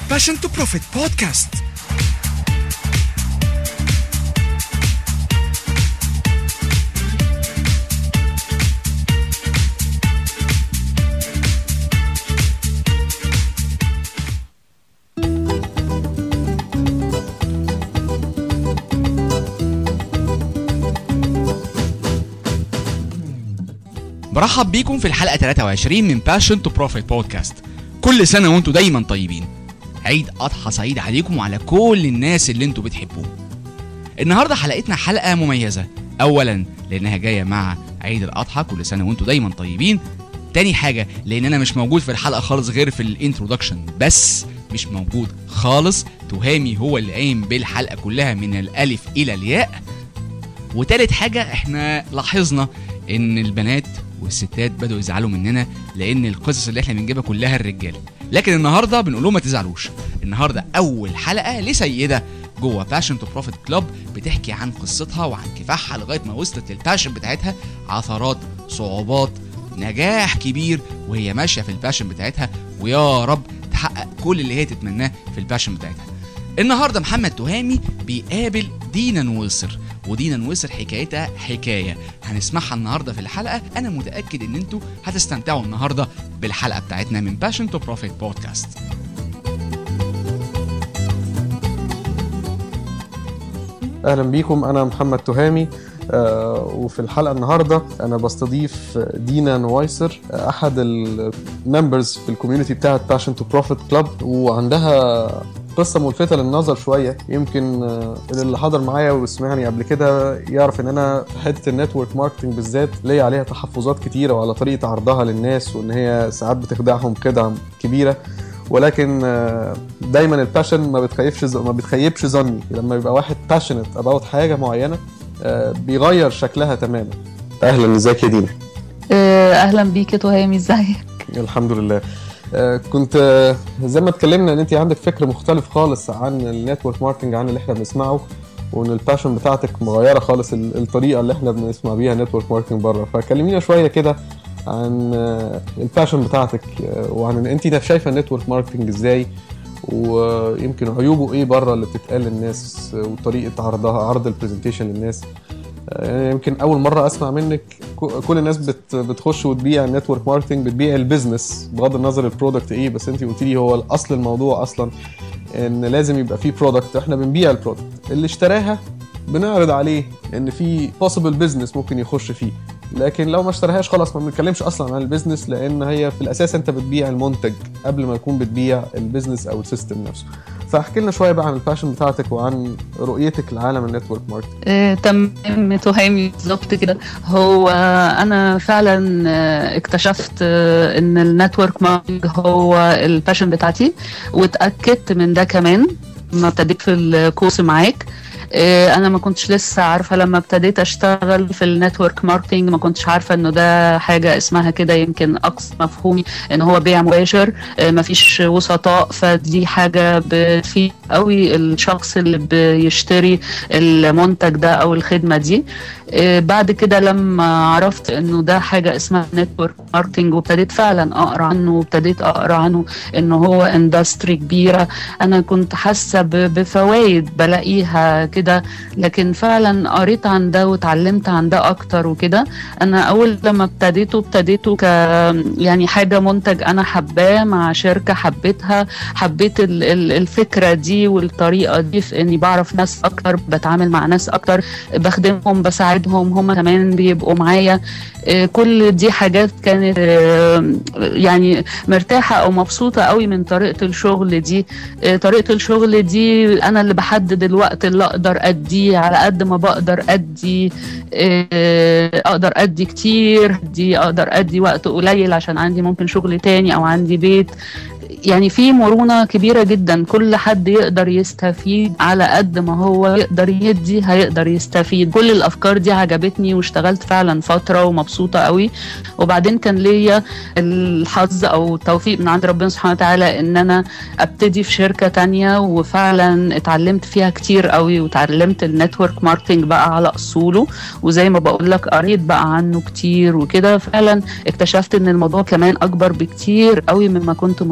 Passion to Profit بودكاست برحب بيكم في الحلقة 23 من Passion to Profit بودكاست كل سنة وانتم دايما طيبين عيد أضحى سعيد عليكم وعلى كل الناس اللي انتوا بتحبوهم النهاردة حلقتنا حلقة مميزة أولا لأنها جاية مع عيد الأضحى كل سنة وانتم دايما طيبين تاني حاجة لأن أنا مش موجود في الحلقة خالص غير في الانترودكشن بس مش موجود خالص تهامي هو اللي قايم بالحلقة كلها من الألف إلى الياء وتالت حاجة احنا لاحظنا ان البنات والستات بدأوا يزعلوا مننا لان القصص اللي احنا بنجيبها كلها الرجاله لكن النهارده بنقول لهم ما تزعلوش النهارده اول حلقه لسيده جوه باشن تو بروفيت كلوب بتحكي عن قصتها وعن كفاحها لغايه ما وصلت للباشن بتاعتها عثرات صعوبات نجاح كبير وهي ماشيه في الباشن بتاعتها ويا رب تحقق كل اللي هي تتمناه في الباشن بتاعتها النهارده محمد تهامي بيقابل دينا نويصر ودينا نويصر حكايتها حكايه هنسمعها النهارده في الحلقه انا متاكد ان انتوا هتستمتعوا النهارده بالحلقه بتاعتنا من باشن تو بروفيت بودكاست اهلا بيكم انا محمد تهامي آه، وفي الحلقه النهارده انا بستضيف دينا نوايسر آه، احد الممبرز في الكوميونتي بتاعه باشن تو بروفيت كلاب وعندها قصه ملفته للنظر شويه يمكن آه، اللي حضر معايا وسمعني قبل كده يعرف ان انا في حته النتورك ماركتنج بالذات ليا عليها تحفظات كتيره وعلى طريقه عرضها للناس وان هي ساعات بتخدعهم خدع كبيره ولكن آه، دايما الباشن ما بتخيبش ز- ما بتخيبش ظني لما يبقى واحد باشنت اباوت حاجه معينه آه، بيغير شكلها تماما اهلا ازيك يا دينا آه، اهلا بيك يا تهامي ازيك الحمد لله آه، كنت آه، زي ما اتكلمنا ان انت عندك فكر مختلف خالص عن النتورك ماركتنج عن اللي احنا بنسمعه وان الباشن بتاعتك مغيره خالص ال- الطريقه اللي احنا بنسمع بيها نتورك ماركتنج بره فكلمينا شويه كده عن آه، الباشن بتاعتك آه، وعن إن انت شايفه النتورك ماركتنج ازاي ويمكن عيوبه ايه بره اللي بتتقال للناس آه، وطريقه عرضها عرض البرزنتيشن للناس يعني يمكن اول مره اسمع منك ك- كل الناس بت بتخش وتبيع النتورك ماركتنج بتبيع البيزنس بغض النظر البرودكت ايه بس انت قلت لي هو الاصل الموضوع اصلا ان لازم يبقى فيه برودكت احنا بنبيع البرودكت اللي اشتراها بنعرض عليه ان في possible بزنس ممكن يخش فيه لكن لو ما اشتراهاش خلاص ما بنتكلمش اصلا عن البيزنس لان هي في الاساس انت بتبيع المنتج قبل ما يكون بتبيع البيزنس او السيستم نفسه فاحكي لنا شويه بقى عن الباشن بتاعتك وعن رؤيتك لعالم النتورك ماركتنج آه، تمام تهامي بالظبط كده هو انا فعلا آه، اكتشفت آه، ان النتورك ماركتنج هو الباشن بتاعتي واتاكدت من ده كمان لما ابتديت في الكورس معاك آه، انا ما كنتش لسه عارفه لما ابتديت اشتغل في النتورك ماركتنج ما كنتش عارفه انه ده حاجه اسمها كده يمكن اقصى مفهومي ان هو بيع مباشر آه، مفيش وسطاء فدي حاجه بتفيد قوي الشخص اللي بيشتري المنتج ده او الخدمه دي آه، بعد كده لما عرفت انه ده حاجه اسمها نتورك ماركتنج وابتديت فعلا اقرا عنه وابتديت اقرا عنه انه هو اندستري كبيره انا كنت حاسه ب- بفوائد بلاقيها كده لكن فعلا قريت عن ده واتعلمت عن ده اكتر وكده انا اول لما ابتديته ابتديته ك يعني حاجه منتج انا حباه مع شركه حبيتها حبيت ال- ال- الفكره دي والطريقه دي في اني بعرف ناس اكتر بتعامل مع ناس اكتر بخدمهم بساعدهم هم كمان بيبقوا معايا آه، كل دي حاجات كانت آه، يعني مرتاحه او مبسوطه قوي من طريقه الشغل دي آه، طريقه الشغل دي انا اللي بحدد الوقت اللي اقدر اديه على قد ما بقدر ادي آه، اقدر ادي كتير دي اقدر ادي وقت قليل عشان عندي ممكن شغل تاني او عندي بيت يعني في مرونة كبيرة جدا كل حد يقدر يستفيد على قد ما هو يقدر يدي هيقدر يستفيد كل الأفكار دي عجبتني واشتغلت فعلا فترة ومبسوطة قوي وبعدين كان ليا الحظ أو التوفيق من عند ربنا سبحانه وتعالى إن أنا أبتدي في شركة تانية وفعلا اتعلمت فيها كتير قوي وتعلمت النتورك ماركتنج بقى على أصوله وزي ما بقول لك قريت بقى عنه كتير وكده فعلا اكتشفت ان الموضوع كمان اكبر بكتير قوي مما كنت متخيله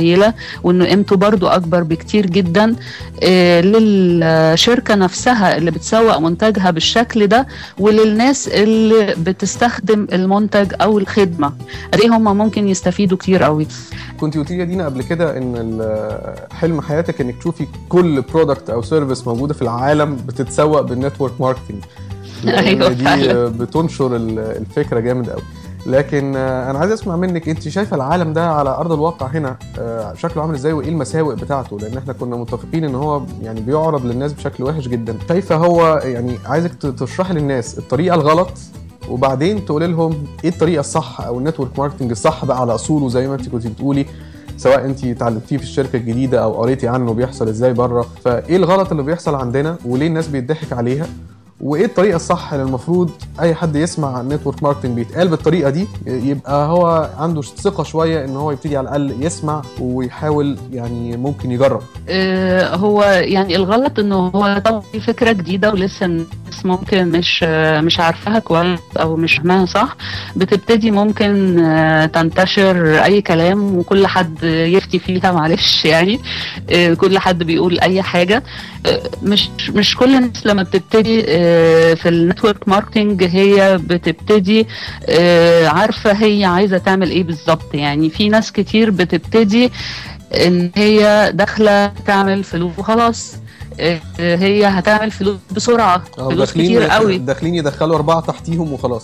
قليله وانه قيمته برضو اكبر بكتير جدا آه، للشركه نفسها اللي بتسوق منتجها بالشكل ده وللناس اللي بتستخدم المنتج او الخدمه قد ايه هم ممكن يستفيدوا كتير قوي كنت قلت لي يا دينا قبل كده ان ال- حلم حياتك انك تشوفي كل برودكت او سيرفيس موجوده في العالم بتتسوق بالنتورك ماركتنج لأن أيوة دي فعلا. بتنشر ال- الفكره جامد قوي لكن آه، انا عايز اسمع منك انت شايفه العالم ده على ارض الواقع هنا آه، شكله عامل ازاي وايه المساوئ بتاعته لان احنا كنا متفقين ان هو يعني بيعرض للناس بشكل وحش جدا شايفه هو يعني عايزك ت- تشرحي للناس الطريقه الغلط وبعدين تقولي لهم ايه الطريقه الصح او النتورك ماركتنج الصح بقى على اصوله زي ما انت كنت بتقولي سواء انت اتعلمتيه في الشركه الجديده او قريتي عنه بيحصل ازاي بره فايه الغلط اللي بيحصل عندنا وليه الناس بيضحك عليها وايه الطريقه الصح اللي المفروض اي حد يسمع عن نتورك ماركتنج بيتقال بالطريقه دي يبقى هو عنده ثقه شويه ان هو يبتدي على الاقل يسمع ويحاول يعني ممكن يجرب آه، هو يعني الغلط انه هو طبعا في فكره جديده ولسه الناس ممكن مش آه، مش عارفاها كويس او مش فاهماها صح بتبتدي ممكن آه، تنتشر اي كلام وكل حد يفتي فيها معلش يعني آه، كل حد بيقول اي حاجه آه، مش مش كل الناس لما بتبتدي آه، في النتورك ماركتنج هي بتبتدي آه، عارفه هي عايزه تعمل ايه بالظبط يعني في ناس كتير بتبتدي ان هي داخله تعمل فلوس وخلاص آه، هي هتعمل فلوس بسرعه أو فلوس كتير قوي داخلين يدخلوا اربعه تحتيهم وخلاص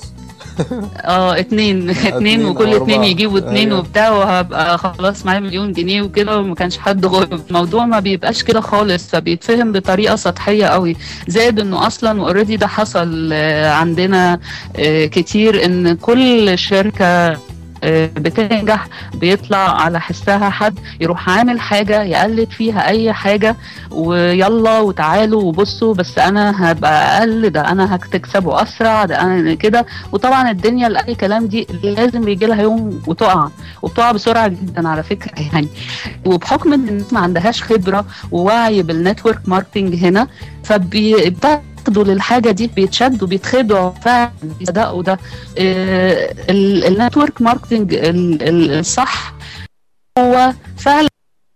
اه اتنين اتنين اتنين وكل أو اتنين أربعة. يجيبوا اتنين أيوة. وبتاع وهبقى خلاص معايا مليون جنيه وكده وما كانش حد غير الموضوع ما بيبقاش كده خالص فبيتفهم بطريقه سطحيه قوي زائد انه اصلا اوريدي ده حصل آه، عندنا آه، كتير ان كل شركه آه، بتنجح بيطلع على حسها حد يروح عامل حاجة يقلد فيها أي حاجة ويلا وتعالوا وبصوا بس أنا هبقى أقل ده أنا هتكسبوا أسرع ده أنا كده وطبعا الدنيا لأي كلام دي لازم بيجي لها يوم وتقع وبتقع بسرعة جدا على فكرة يعني وبحكم إن الناس ما عندهاش خبرة ووعي بالنتورك ماركتنج هنا فبيتاخدوا للحاجة دي بيتشدوا بيتخدعوا فعلا بيصدقوا ده آه، ال- النتورك ماركتنج ال- ال- الصح هو فعلا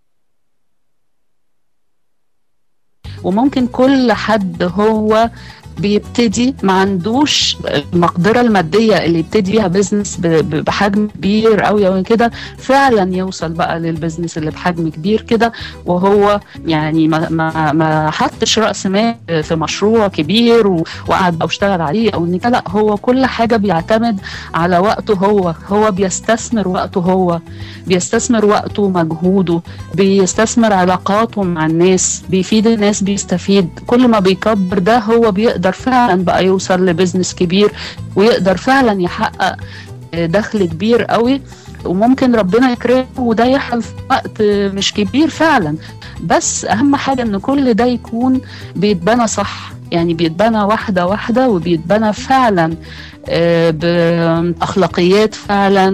وممكن كل حد هو بيبتدي ما عندوش المقدره الماديه اللي يبتدي بيها بزنس ب- ب- بحجم كبير قوي او كده فعلا يوصل بقى للبزنس اللي بحجم كبير كده وهو يعني ما ما ما حطش راس مال في مشروع كبير و- وقعد بقى واشتغل عليه او ان كده لا هو كل حاجه بيعتمد على وقته هو هو بيستثمر وقته هو بيستثمر وقته ومجهوده بيستثمر علاقاته مع الناس بيفيد الناس بيستفيد كل ما بيكبر ده هو بيقدر فعلا بقى يوصل لبزنس كبير ويقدر فعلا يحقق آه، دخل كبير قوي وممكن ربنا يكرمه وده يحصل في وقت آه، مش كبير فعلا بس اهم حاجه ان كل ده يكون بيتبنى صح يعني بيتبنى واحده واحده وبيتبنى فعلا آه، باخلاقيات فعلا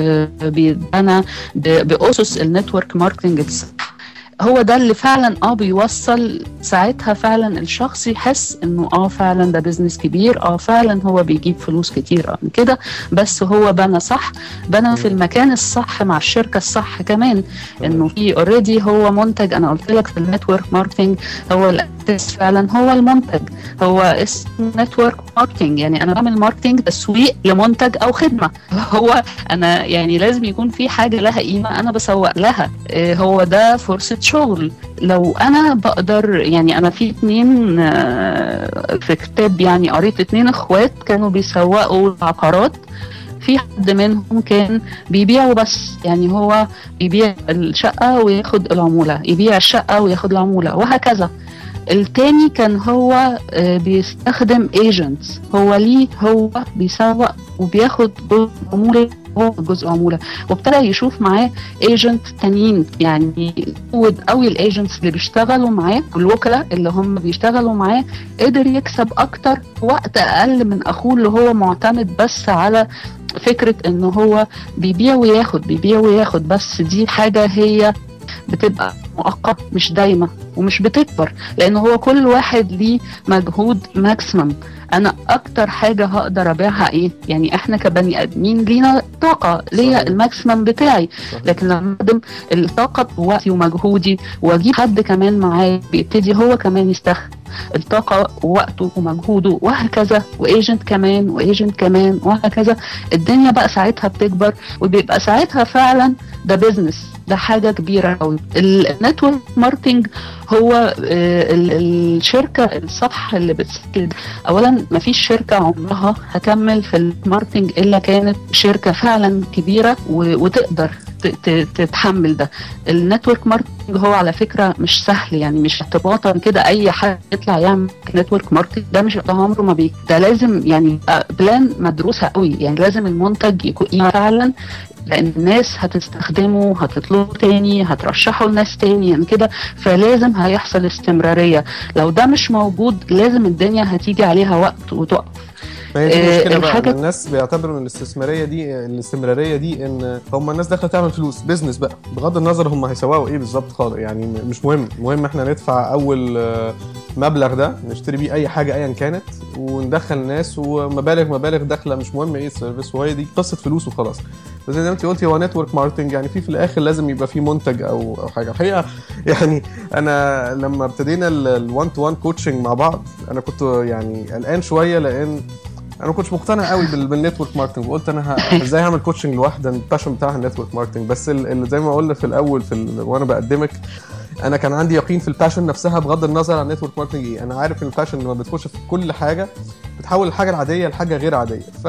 وبيتبنى ب- باسس النتورك ماركتنج الصح هو ده اللي فعلا اه بيوصل ساعتها فعلا الشخص يحس انه اه فعلا ده بزنس كبير اه فعلا هو بيجيب فلوس كتير اه من كده بس هو بنى صح بنى في المكان الصح مع الشركه الصح كمان انه في اوريدي هو منتج انا قلت لك في النتورك ماركتنج هو الاساس فعلا هو المنتج هو اسم نتورك ماركتنج يعني انا بعمل ماركتنج تسويق لمنتج او خدمه هو انا يعني لازم يكون في حاجه لها قيمه انا بسوق لها إيه هو ده فرصه شغل لو انا بقدر يعني انا في اتنين آه، في كتاب يعني قريت اتنين اخوات كانوا بيسوقوا عقارات في حد منهم كان بيبيع وبس يعني هو يبيع الشقة وياخد العمولة يبيع الشقة وياخد العمولة وهكذا التاني كان هو آه، بيستخدم ايجنتس هو ليه هو بيسوق وبياخد جزء عمولة هو جزء عمولة وابتدى يشوف معاه ايجنت تانيين يعني يزود قوي الايجنتس اللي بيشتغلوا معاه والوكلاء اللي هم بيشتغلوا معاه قدر يكسب اكتر في وقت اقل من اخوه اللي هو معتمد بس على فكرة ان هو بيبيع وياخد بيبيع وياخد بس دي حاجة هي بتبقى مؤقت مش دايمه ومش بتكبر لان هو كل واحد ليه مجهود ماكسيمم انا اكتر حاجه هقدر ابيعها ايه يعني احنا كبني ادمين لينا طاقه ليا صحيح. الماكسيمم بتاعي صحيح. لكن لما اقدم الطاقه بوقتي ومجهودي واجيب حد كمان معايا بيبتدي هو كمان يستخدم الطاقه ووقته ومجهوده وهكذا وايجنت كمان وايجنت كمان وهكذا الدنيا بقى ساعتها بتكبر وبيبقى ساعتها فعلا ده بيزنس ده حاجه كبيره قوي النتورك ماركتنج هو آه، ال- الشركه الصح اللي بتسجل اولا ما فيش شركه عمرها هتكمل في الماركتنج الا كانت شركه فعلا كبيره و- وتقدر ت- ت- تتحمل ده النتورك ماركتنج هو على فكره مش سهل يعني مش اعتباطا كده اي حد يطلع يعمل نتورك ماركتنج ده مش ده عمره ما بيك ده لازم يعني يبقى بلان مدروسه قوي يعني لازم المنتج يكون فعلا لان الناس هتستخدمه هتطلبه تاني هترشحه لناس تاني يعني كده فلازم هيحصل استمراريه لو ده مش موجود لازم الدنيا هتيجي عليها وقت وتقف ما هي دي آه، المشكله بقى الحاجة- إن الناس بيعتبروا ان الاستثماريه دي الاستمراريه دي ان هم الناس داخله تعمل فلوس بزنس بقى بغض النظر هم هيسوقوا ايه بالظبط خالص يعني م- مش مهم المهم احنا ندفع اول آه، مبلغ ده نشتري بيه اي حاجه ايا كانت وندخل ناس ومبالغ مبالغ داخله مش مهم ايه السيرفيس وهي دي قصه فلوس وخلاص بس زي ما انت قلتي هو نتورك ماركتنج يعني في في الاخر لازم يبقى في منتج او او حاجه الحقيقه يعني انا لما ابتدينا ال1 تو 1 كوتشنج مع بعض انا كنت يعني قلقان شويه لان انا ما كنتش مقتنع قوي بال- بالنتورك ماركتنج وقلت انا ه- ازاي هعمل كوتشنج لوحده الباشن بتاعها النتورك ماركتنج بس ال- اللي زي ما قلنا في الاول في ال... وانا بقدمك انا كان عندي يقين في الباشن نفسها بغض النظر عن النتورك ماركتنج ايه انا عارف ان الباشن لما بتخش في كل حاجه بتحول الحاجه العاديه لحاجه غير عاديه ف...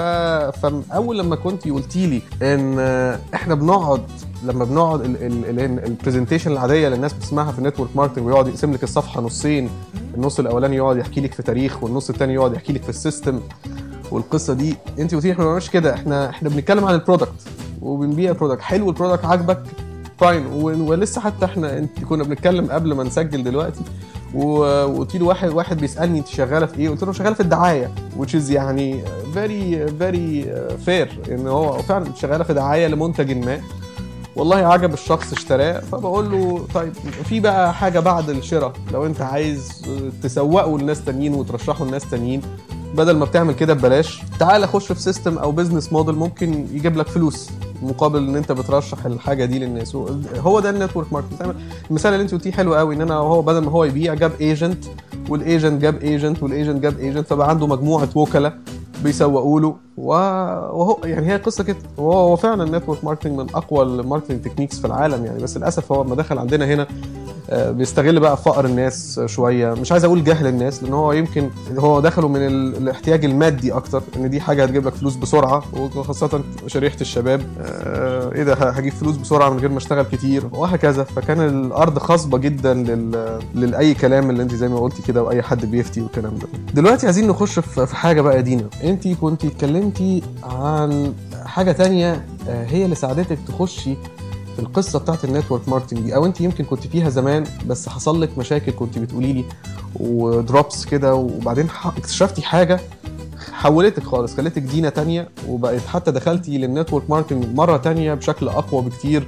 فاول لما كنت قلتي لي ان احنا بنقعد لما بنقعد البرزنتيشن العاديه اللي الناس بتسمعها في النتورك ماركتنج ويقعد يقسم لك الصفحه نصين النص الاولاني يقعد يحكي لك في تاريخ والنص الثاني يقعد يحكي لك في السيستم والقصه دي انت قلتي احنا ما بنعملش كده احنا احنا بنتكلم عن البرودكت وبنبيع البرودكت حلو البرودكت عاجبك فاين ولسه حتى احنا انت كنا بنتكلم قبل ما نسجل دلوقتي و- وقلت له واحد واحد بيسالني انت شغاله في ايه؟ قلت له شغاله في الدعايه which is يعني very very fair ان هو فعلا شغاله في دعايه لمنتج ما والله عجب الشخص اشتراه فبقول له طيب في بقى حاجه بعد الشراء لو انت عايز تسوقه لناس تانيين وترشحه لناس تانيين بدل ما بتعمل كده ببلاش تعال خش في سيستم او بزنس موديل ممكن يجيب لك فلوس مقابل ان انت بترشح الحاجه دي للناس هو ده النتورك ماركتنج المثال اللي انت قلتيه حلو قوي ان انا هو بدل ما هو يبيع جاب ايجنت والايجنت جاب ايجنت والايجنت جاب ايجنت فبقى عنده مجموعه وكلاء بيسوقوا له وهو يعني هي قصه كده وهو هو فعلا النتورك ماركتنج من اقوى الماركتنج تكنيكس في العالم يعني بس للاسف هو لما دخل عندنا هنا آه، بيستغل بقى فقر الناس شويه مش عايز اقول جهل الناس لان هو يمكن هو دخلوا من ال- الاحتياج المادي اكتر ان دي حاجه هتجيب لك فلوس بسرعه وخاصه شريحه الشباب آه، ايه ده هجيب فلوس بسرعه من غير ما اشتغل كتير وهكذا فكان الارض خصبه جدا لل... لاي كلام اللي انت زي ما قلتي كده واي حد بيفتي والكلام ده دلوقتي عايزين نخش في في حاجه بقى يا دينا انت كنت اتكلمتي عن حاجه تانية آه، هي اللي ساعدتك تخشي في القصه بتاعت النتورك ماركتنج دي او انت يمكن كنت فيها زمان بس حصل لك مشاكل كنت بتقولي لي ودروبس كده وبعدين ح- اكتشفتي حاجه حولتك خالص خلتك دينا تانية وبقت حتى دخلتي للنتورك ماركتنج مره تانية بشكل اقوى بكتير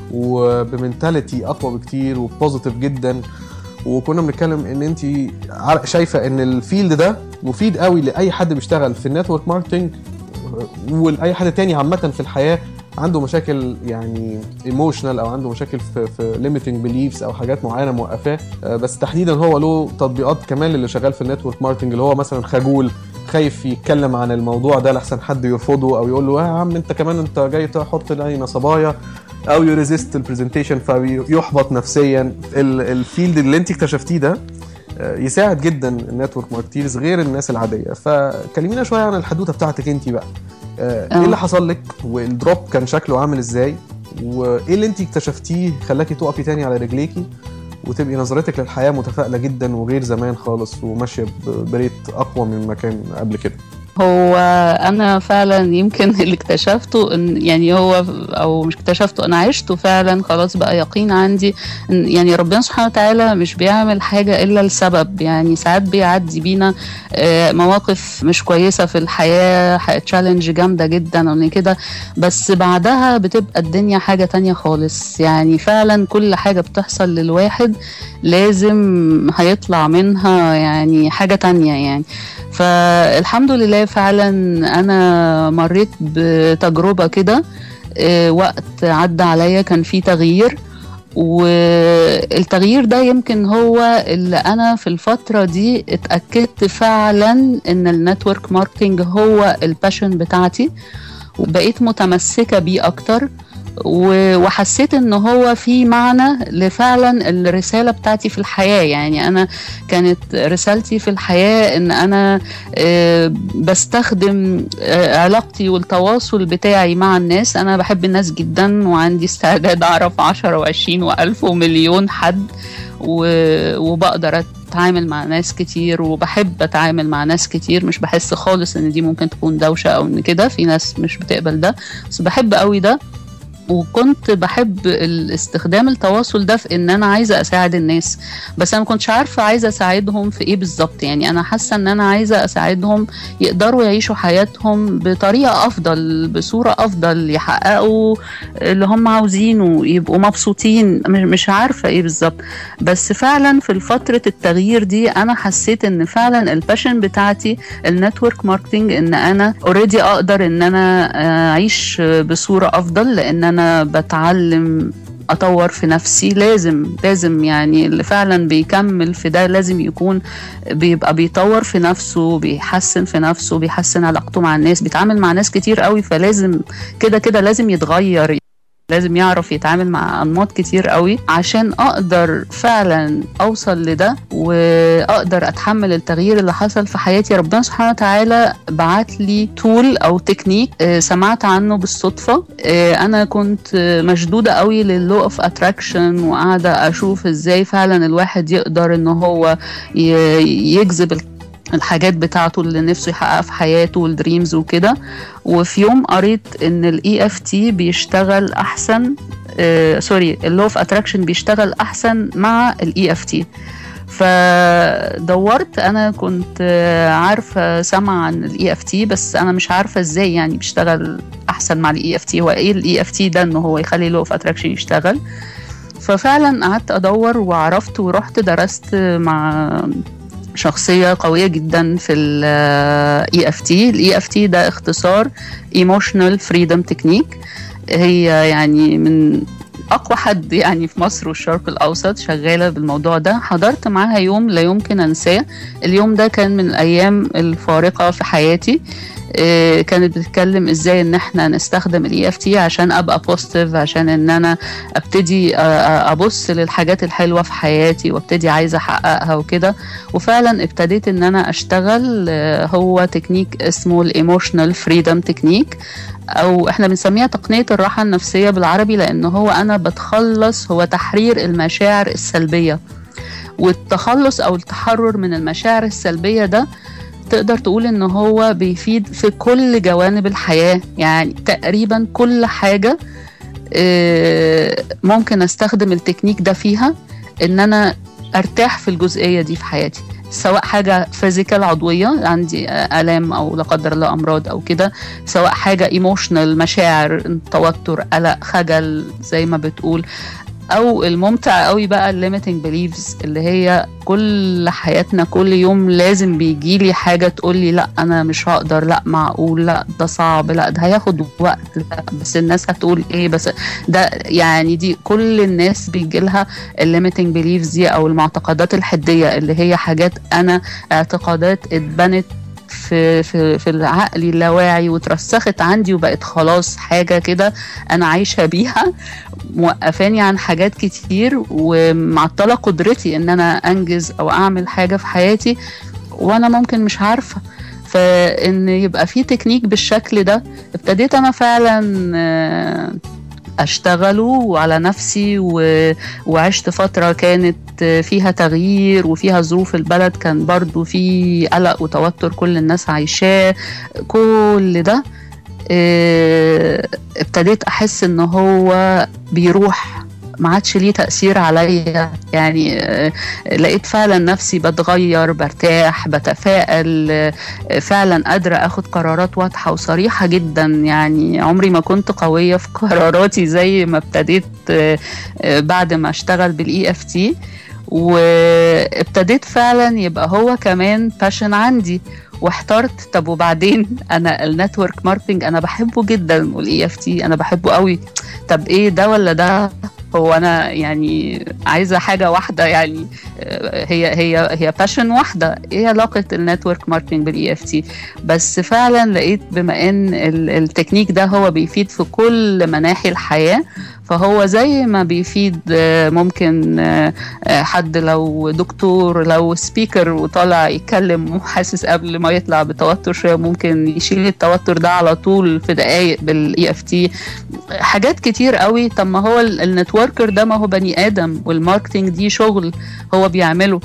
وبمنتاليتي اقوى بكتير وبوزيتيف جدا وكنا بنتكلم ان انت عار- شايفه ان الفيلد ده مفيد قوي لاي حد بيشتغل في النتورك ماركتنج ولاي حد تاني عامه في الحياه عنده مشاكل يعني ايموشنال او عنده مشاكل في في ليميتنج بيليفز او حاجات معينه موقفاه آه، بس تحديدا هو له تطبيقات كمان اللي شغال في النتورك ماركتنج اللي هو مثلا خجول خايف يتكلم عن الموضوع ده لحسن حد يرفضه او يقول له يا عم انت كمان انت جاي تحط لي نصبايا او يريزيست البرزنتيشن فيحبط نفسيا ال- الفيلد اللي انت اكتشفتيه ده آه، يساعد جدا النتورك ماركتيرز غير الناس العاديه فكلمينا شويه عن الحدوته بتاعتك انت بقى آه، ايه آه. اللي حصل لك والدروب كان شكله عامل ازاي وايه اللي انت اكتشفتيه خلاكي تقفي تاني على رجليكي وتبقي نظرتك للحياه متفائله جدا وغير زمان خالص وماشيه ب- بريت اقوى مما كان قبل كده هو انا فعلا يمكن اللي اكتشفته ان يعني هو او مش اكتشفته انا عشته فعلا خلاص بقى يقين عندي ان يعني ربنا سبحانه وتعالى مش بيعمل حاجه الا لسبب يعني ساعات بيعدي بينا آه، مواقف مش كويسه في الحياه تشالنج جامده جدا وان كده بس بعدها بتبقى الدنيا حاجه تانية خالص يعني فعلا كل حاجه بتحصل للواحد لازم هيطلع منها يعني حاجه تانية يعني فالحمد لله فعلا انا مريت بتجربه كده آه، وقت عدى عليا كان في تغيير والتغيير ده يمكن هو اللي انا في الفتره دي اتاكدت فعلا ان النتورك ماركتنج هو الباشن بتاعتي وبقيت متمسكه بيه اكتر و- وحسيت ان هو في معنى لفعلا الرساله بتاعتي في الحياه يعني انا كانت رسالتي في الحياه ان انا آه، بستخدم آه، علاقتي والتواصل بتاعي مع الناس انا بحب الناس جدا وعندي استعداد اعرف 10 و20 و1000 ومليون حد و- وبقدر اتعامل مع ناس كتير وبحب اتعامل مع ناس كتير مش بحس خالص ان دي ممكن تكون دوشه او ان كده في ناس مش بتقبل ده بس بحب قوي ده وكنت بحب الاستخدام التواصل ده في ان انا عايزه اساعد الناس بس انا ما كنتش عارفه عايزه اساعدهم في ايه بالظبط يعني انا حاسه ان انا عايزه اساعدهم يقدروا يعيشوا حياتهم بطريقه افضل بصوره افضل يحققوا اللي هم عاوزينه يبقوا مبسوطين مش- مش عارفه ايه بالظبط بس فعلا في فتره التغيير دي انا حسيت ان فعلا الباشن بتاعتي النتورك ماركتنج ان انا اوريدي اقدر ان انا اعيش بصوره افضل لان انا بتعلم اطور في نفسي لازم لازم يعني اللي فعلا بيكمل في ده لازم يكون بيبقى بيطور في نفسه بيحسن في نفسه بيحسن علاقته مع الناس بيتعامل مع ناس كتير قوي فلازم كده كده لازم يتغير لازم يعرف يتعامل مع انماط كتير قوي عشان اقدر فعلا اوصل لده واقدر اتحمل التغيير اللي حصل في حياتي ربنا سبحانه وتعالى بعت لي تول او تكنيك آه، سمعت عنه بالصدفه آه، انا كنت آه، مشدوده قوي للو اوف اتراكشن وقاعده اشوف ازاي فعلا الواحد يقدر ان هو ي- يجذب ال- الحاجات بتاعته اللي نفسه يحققها في حياته والدريمز وكده وفي يوم قريت ان الاي اف تي بيشتغل احسن آه سوري اللو اوف اتراكشن بيشتغل احسن مع الاي اف تي فدورت انا كنت آه، عارفه سامعه عن الاي اف تي بس انا مش عارفه ازاي يعني بيشتغل احسن مع الاي اف تي هو ايه الاي اف تي ده ان هو يخلي اللو اوف اتراكشن يشتغل ففعلا قعدت ادور وعرفت ورحت درست مع شخصية قوية جدا في ال EFT ال EFT ده اختصار Emotional Freedom Technique هي يعني من أقوى حد يعني في مصر والشرق الأوسط شغالة بالموضوع ده حضرت معاها يوم لا يمكن أنساه اليوم ده كان من الأيام الفارقة في حياتي إيه، كانت بتتكلم ازاي ان احنا نستخدم الاي اف تي عشان ابقى بوزيتيف عشان ان انا ابتدي أ- أ- ابص للحاجات الحلوه في حياتي وابتدي عايزه احققها وكده وفعلا ابتديت ان انا اشتغل آه، هو تكنيك اسمه الايموشنال فريدم تكنيك او احنا بنسميها تقنيه الراحه النفسيه بالعربي لان هو انا بتخلص هو تحرير المشاعر السلبيه والتخلص او التحرر من المشاعر السلبيه ده تقدر تقول ان هو بيفيد في كل جوانب الحياه يعني تقريبا كل حاجه آه، ممكن استخدم التكنيك ده فيها ان انا ارتاح في الجزئيه دي في حياتي سواء حاجه فيزيكال عضويه عندي آه، الام او لا قدر الله امراض او كده سواء حاجه ايموشنال مشاعر توتر قلق خجل زي ما بتقول او الممتع قوي بقى الليميتنج بيليفز اللي هي كل حياتنا كل يوم لازم بيجي لي حاجه تقول لي لا انا مش هقدر لا معقول لا ده صعب لا ده هياخد وقت لا بس الناس هتقول ايه بس ده يعني دي كل الناس بيجي لها الليميتنج بيليفز دي او المعتقدات الحديه اللي هي حاجات انا اعتقادات اتبنت في في في العقل اللاواعي وترسخت عندي وبقت خلاص حاجه كده انا عايشه بيها موقفاني عن حاجات كتير ومعطله قدرتي ان انا انجز او اعمل حاجه في حياتي وانا ممكن مش عارفه فان يبقى في تكنيك بالشكل ده ابتديت انا فعلا آه، اشتغله على نفسي و... وعشت فتره كانت فيها تغيير وفيها ظروف البلد كان برضو في قلق وتوتر كل الناس عايشاه كل ده اه ابتديت احس ان هو بيروح ما عادش ليه تأثير عليا يعني لقيت فعلا نفسي بتغير برتاح بتفائل فعلا قادرة أخد قرارات واضحة وصريحة جدا يعني عمري ما كنت قوية في قراراتي زي ما ابتديت بعد ما اشتغل بالاي اف تي وابتديت فعلا يبقى هو كمان باشن عندي واحترت طب وبعدين انا النتورك ماركتنج انا بحبه جدا والاي اف تي انا بحبه قوي طب ايه ده ولا ده هو انا يعني عايزه حاجه واحده يعني هي هي هي باشن واحده ايه علاقه النتورك ماركتنج بالاي اف تي بس فعلا لقيت بما ان التكنيك ده هو بيفيد في كل مناحي الحياه فهو زي ما بيفيد ممكن حد لو دكتور لو سبيكر وطالع يتكلم وحاسس قبل ما يطلع بتوتر شويه ممكن يشيل التوتر ده على طول في دقائق بالاي اف تي حاجات كتير قوي طب ما هو النتوركر ده ما هو بني ادم والماركتنج دي شغل هو بيعمله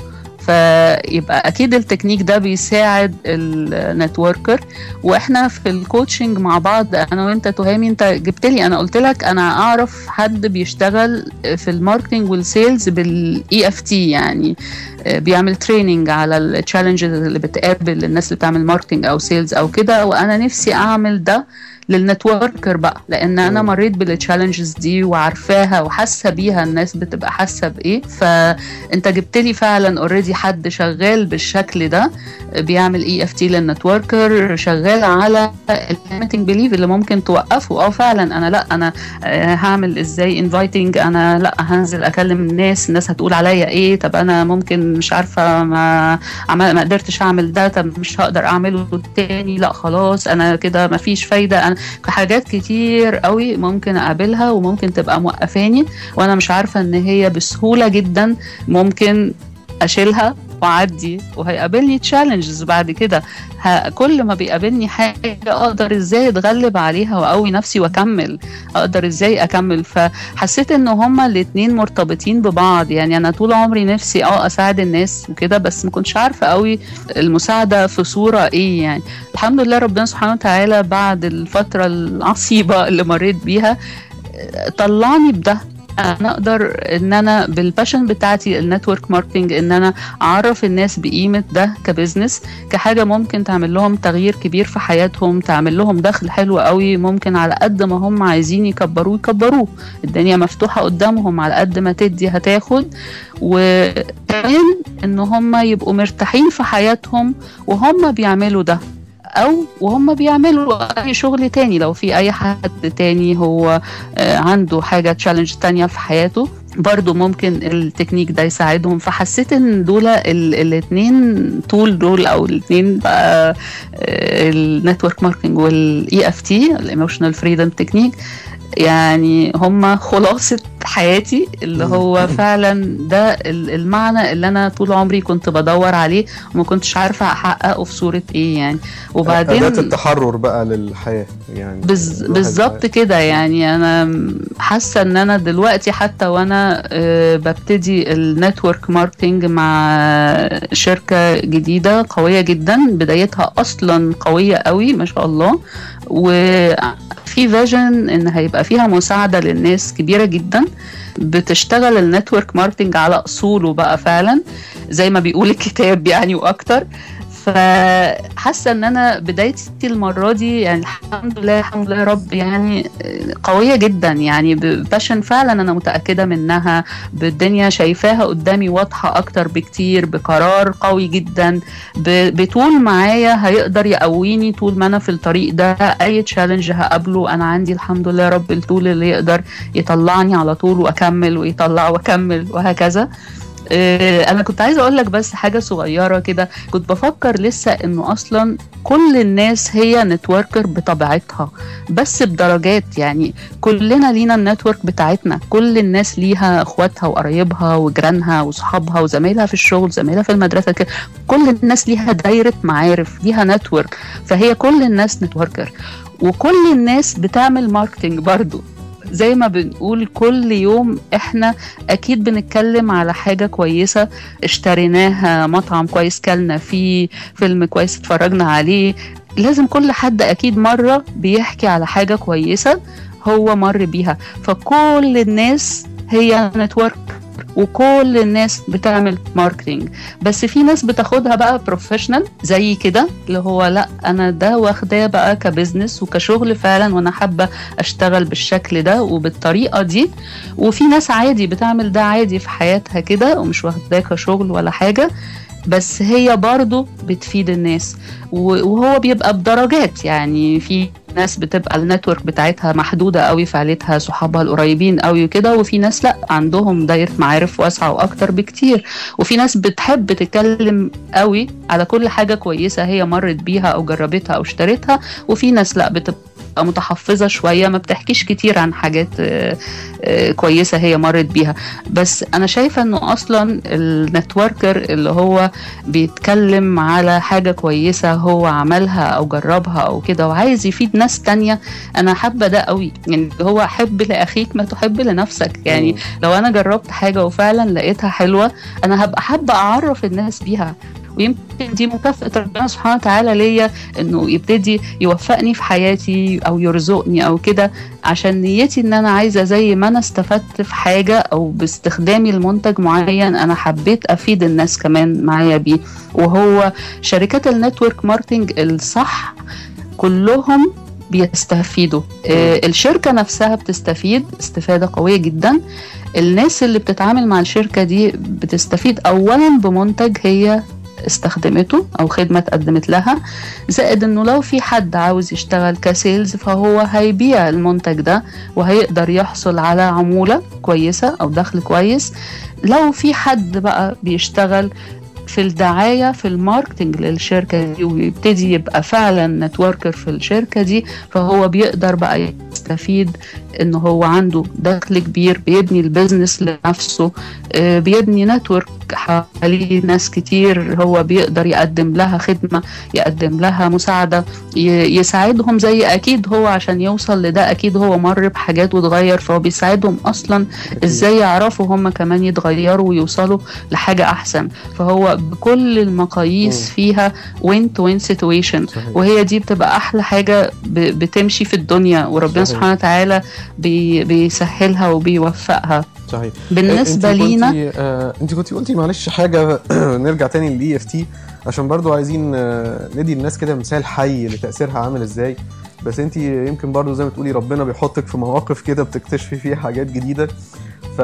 فيبقى اكيد التكنيك ده بيساعد النتوركر واحنا في الكوتشنج مع بعض انا وانت تهامي انت جبت لي انا قلت لك انا اعرف حد بيشتغل في الماركتنج والسيلز بالاي اف تي يعني بيعمل تريننج على التشالنجز اللي بتقابل الناس اللي بتعمل ماركتنج او سيلز او كده وانا نفسي اعمل ده للنتوركر بقى لان انا مريت بالتشالنجز دي وعارفاها وحاسه بيها الناس بتبقى حاسه بايه فانت جبت لي فعلا اوريدي حد شغال بالشكل ده بيعمل اي اف تي للنتوركر شغال على الليميتنج بليف اللي ممكن توقفه اه فعلا انا لا انا هعمل ازاي انفايتنج انا لا هنزل اكلم الناس الناس هتقول عليا ايه طب انا ممكن مش عارفه ما ما قدرتش اعمل ده طب مش هقدر اعمله تاني لا خلاص انا كده ما فيش فايده انا حاجات كتير قوي ممكن اقابلها وممكن تبقى موقفاني وانا مش عارفه ان هي بسهوله جدا ممكن اشيلها واعدي وهيقابلني تشالنجز بعد كده كل ما بيقابلني حاجه اقدر ازاي اتغلب عليها واقوي نفسي واكمل اقدر ازاي اكمل فحسيت ان هما الاتنين مرتبطين ببعض يعني انا طول عمري نفسي اه اساعد الناس وكده بس ما كنتش عارفه قوي المساعده في صوره ايه يعني الحمد لله ربنا سبحانه وتعالى بعد الفتره العصيبه اللي مريت بيها طلعني بده انا اقدر ان انا بالباشن بتاعتي النتورك ماركتنج ان انا اعرف الناس بقيمه ده كبزنس كحاجه ممكن تعمل لهم تغيير كبير في حياتهم تعمل لهم دخل حلو قوي ممكن على قد ما هم عايزين يكبروه يكبروه الدنيا مفتوحه قدامهم على قد ما تدي هتاخد وكمان ان هم يبقوا مرتاحين في حياتهم وهم بيعملوا ده او وهم بيعملوا اي شغل تاني لو في اي حد تاني هو عنده حاجه تشالنج تانية في حياته برضو ممكن التكنيك ده يساعدهم فحسيت ان دول الاثنين طول دول او الاثنين بقى النتورك ماركتنج والاي اف تي الايموشنال فريدم تكنيك يعني هم خلاصة حياتي اللي هو فعلا ده المعنى اللي انا طول عمري كنت بدور عليه وما كنتش عارفه احققه في صوره ايه يعني وبعدين أداة التحرر بقى للحياه يعني بز بالظبط كده يعني انا حاسه ان انا دلوقتي حتى وانا ببتدي النتورك ماركتنج مع شركه جديده قويه جدا بدايتها اصلا قويه قوي ما شاء الله وفي فيجن ان هيبقى فيها مساعده للناس كبيره جدا بتشتغل النتورك ماركتنج على اصوله بقى فعلا زي ما بيقول الكتاب يعني واكتر فحاسه ان انا بدايتي المره دي يعني الحمد لله الحمد لله يا رب يعني قويه جدا يعني باشن فعلا انا متاكده منها بالدنيا شايفاها قدامي واضحه اكتر بكتير بقرار قوي جدا بطول معايا هيقدر يقويني طول ما انا في الطريق ده اي تشالنج هقابله انا عندي الحمد لله يا رب الطول اللي يقدر يطلعني على طول واكمل ويطلع واكمل وهكذا انا كنت عايزه اقول لك بس حاجه صغيره كده كنت بفكر لسه انه اصلا كل الناس هي نتوركر بطبيعتها بس بدرجات يعني كلنا لينا النتورك بتاعتنا كل الناس ليها اخواتها وقرايبها وجيرانها وصحابها وزمايلها في الشغل زمايلها في المدرسه كده كل الناس ليها دايره معارف ليها نتورك فهي كل الناس نتوركر وكل الناس بتعمل ماركتنج برضو زي ما بنقول كل يوم احنا اكيد بنتكلم على حاجة كويسة اشتريناها مطعم كويس كلنا فيه فيلم كويس اتفرجنا عليه لازم كل حد اكيد مرة بيحكي على حاجة كويسة هو مر بيها فكل الناس هي نتورك وكل الناس بتعمل ماركتينج بس في ناس بتاخدها بقى بروفيشنال زي كده اللي هو لا انا ده واخداه بقى كبزنس وكشغل فعلا وانا حابه اشتغل بالشكل ده وبالطريقه دي وفي ناس عادي بتعمل ده عادي في حياتها كده ومش واخداه كشغل ولا حاجه بس هي برضو بتفيد الناس وهو بيبقى بدرجات يعني في ناس بتبقى النتورك بتاعتها محدودة قوي في عيلتها صحابها القريبين قوي وكده وفي ناس لا عندهم دايرة معارف واسعة واكتر بكتير وفي ناس بتحب تتكلم قوي على كل حاجة كويسة هي مرت بيها او جربتها او اشتريتها وفي ناس لا بتبقى متحفظة شوية ما بتحكيش كتير عن حاجات كويسة هي مرت بيها بس أنا شايفة أنه أصلا النتوركر اللي هو بيتكلم على حاجة كويسة هو عملها أو جربها أو كده وعايز يفيد ناس تانية أنا حابة ده قوي يعني هو حب لأخيك ما تحب لنفسك يعني لو أنا جربت حاجة وفعلا لقيتها حلوة أنا هبقى حابة أعرف الناس بيها ويمكن دي مكافأة ربنا سبحانه وتعالى ليا انه يبتدي يوفقني في حياتي او يرزقني او كده عشان نيتي ان انا عايزة زي ما انا استفدت في حاجة او باستخدامي لمنتج معين انا حبيت افيد الناس كمان معايا بيه وهو شركات النتورك ماركتنج الصح كلهم بيستفيدوا آه الشركة نفسها بتستفيد استفادة قوية جدا الناس اللي بتتعامل مع الشركة دي بتستفيد أولا بمنتج هي استخدمته او خدمه اتقدمت لها زائد انه لو في حد عاوز يشتغل كسيلز فهو هيبيع المنتج ده وهيقدر يحصل على عموله كويسه او دخل كويس لو في حد بقى بيشتغل في الدعاية في الماركتنج للشركة دي ويبتدي يبقى فعلا نتوركر في الشركة دي فهو بيقدر بقى يستفيد انه هو عنده دخل كبير بيبني البيزنس لنفسه بيبني نتورك حواليه ناس كتير هو بيقدر يقدم لها خدمة يقدم لها مساعدة يساعدهم زي أكيد هو عشان يوصل لده أكيد هو مر بحاجات وتغير فهو بيساعدهم أصلا إزاي يعرفوا هم كمان يتغيروا ويوصلوا لحاجة أحسن فهو بكل المقاييس فيها وين تو وين سيتويشن وهي دي بتبقى أحلى حاجة بتمشي في الدنيا وربنا سبحانه وتعالى بي بيسهلها وبيوفقها صحيح بالنسبه لينا آه انت كنت قلتي معلش حاجه نرجع تاني للاي اف تي عشان برضو عايزين آه ندي الناس كده مثال حي لتاثيرها عامل ازاي بس انت يمكن برضو زي ما تقولي ربنا بيحطك في مواقف كده بتكتشفي فيها حاجات جديده ف